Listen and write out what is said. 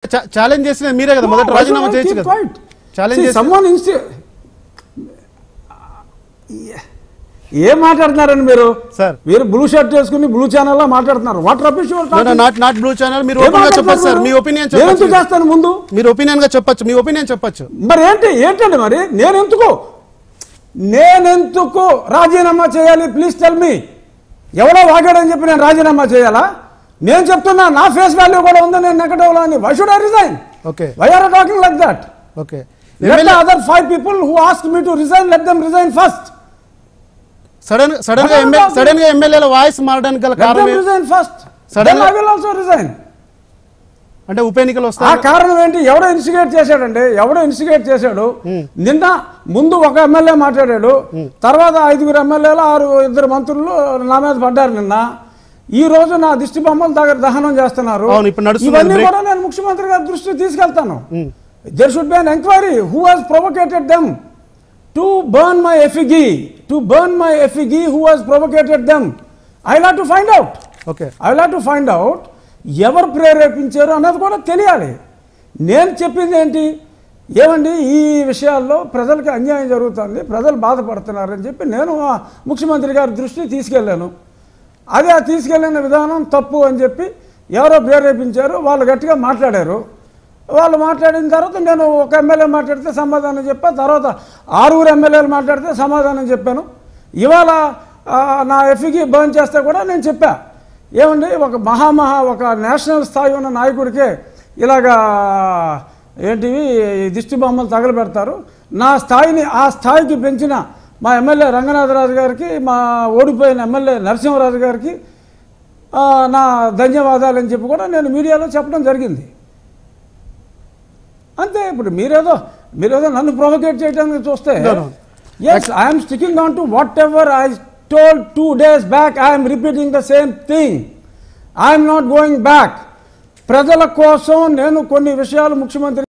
Challenge చేసిన మీరే కదా మొదట రాజీనామా చేయొచ్చు కదా ఛాలెంజ్ చేసి సమ్మన్ ఇన్స్టి ఏం మాట్లాడుతున్నారండి మీరు సార్. మీరు బ్లూ షర్ట్ వేసుకుని బ్లూ ఛానల్ లో మాట్లాడుతున్నారు what rubbish not not blue channel మీరు ఓపెన్ గా చెప్పచ్చు సార్ మీ ఒపీనియన్ నేను చెప్పచ్చు ఎందుకు చేస్తాను ముందు మీరు ఒపీనియన్ గా చెప్పచ్చు మీ ఒపీనియన్ చెప్పచ్చు మరి ఏంటి ఏంటండి మరి నేనెందుకు నేనెందుకు రాజీనామా చేయాలి ప్లీజ్ టెల్ మీ ఎవరో వాగాడని చెప్పి నేను రాజీనామా చేయాలా నేను చెప్తున్నా నా ఫేస్ వాల్యూ కూడా ఉంది నేను నెగటివ్ లో అని why should I resign okay why are talking like that okay let the other five people who ask me to resign let them resign first sudden sudden గా ఎమ్మెల్యే సడన్ గా ఎమ్మెల్యేల voice మారడానికి గల let కారణం them ఏ- resign first Suddenly- then I will also resign అంటే ఉప ఎన్నికలు ఆ వస్తాయి కారణం ఏంటి ఎవడో ఇన్సిగేట్ చేశాడండి ఎవడో ఇన్సిగేట్ చేశాడు నిన్న ముందు ఒక ఎమ్మెల్యే మాట్లాడాడు తర్వాత ఐదుగురు ఎమ్మెల్యేలు ఆరు ఇద్దరు మంత్రులు నా మీద పడ్డారు నిన్న ఈ రోజు నా దిష్టి బొమ్మలు దగ్గర దహనం చేస్తున్నారు అవును, ఇప్పుడు నడుస్తుంది ఇవన్నీ break. కూడా నేను ముఖ్యమంత్రి గారి దృష్టికి తీసుకెళ్తాను there should be an enquiry who has provoked them to burn my effigy to burn my effigy who has provoked them I law to find out okay I law to find out ఎవరు ప్రేరేపించారు అన్నది కూడా తెలియాలి నేను చెప్పింది ఏంటి ఏమండి ఈ విషయాల్లో ప్రజలకు అన్యాయం జరుగుతుంది ప్రజలు బాధపడుతున్నారని చెప్పి నేను ఆ ముఖ్యమంత్రి గారి దృష్టికి తీసుకెళ్ళాను అదే ఆ తీసుకెళ్ళిన విధానం తప్పు అని చెప్పి ఎవరో ప్రేరేపించారు వాళ్ళు గట్టిగా మాట్లాడారు వాళ్ళు మాట్లాడిన తర్వాత నేను ఒక ఎమ్మెల్యే మాట్లాడితే సమాధానం చెప్పా తర్వాత ఆరుగురు ఎమ్మెల్యేలు మాట్లాడితే సమాధానం చెప్పాను ఇవాళ ఆ, నా ఎఫ్ఈకి బర్న్ చేస్తే కూడా నేను చెప్పా ఏమండి ఒక మహామహా ఒక నేషనల్ స్థాయి ఉన్న నాయకుడికే ఇలాగా ఏంటివి ఈ దిష్టి బొమ్మలు తగలబెడతారు నా స్థాయిని ఆ స్థాయికి పెంచిన మా ఎమ్మెల్యే రంగనాథరాజు గారికి మా ఓడిపోయిన ఎమ్మెల్యే నరసింహరాజు గారికి ఆ, నా ధన్యవాదాలు అని చెప్పి కూడా నేను మీడియాలో చెప్పడం జరిగింది అంతే ఇప్పుడు మీరేదో మీరేదో నన్ను ప్రొవోకేట్ చేయడానికి చూస్తే No, no. Yes I'm sticking on to whatever I told two days back I'm repeating the same thing I'm not going back ప్రజల కోసం నేను కొన్ని విషయాలు ముఖ్యమంత్రి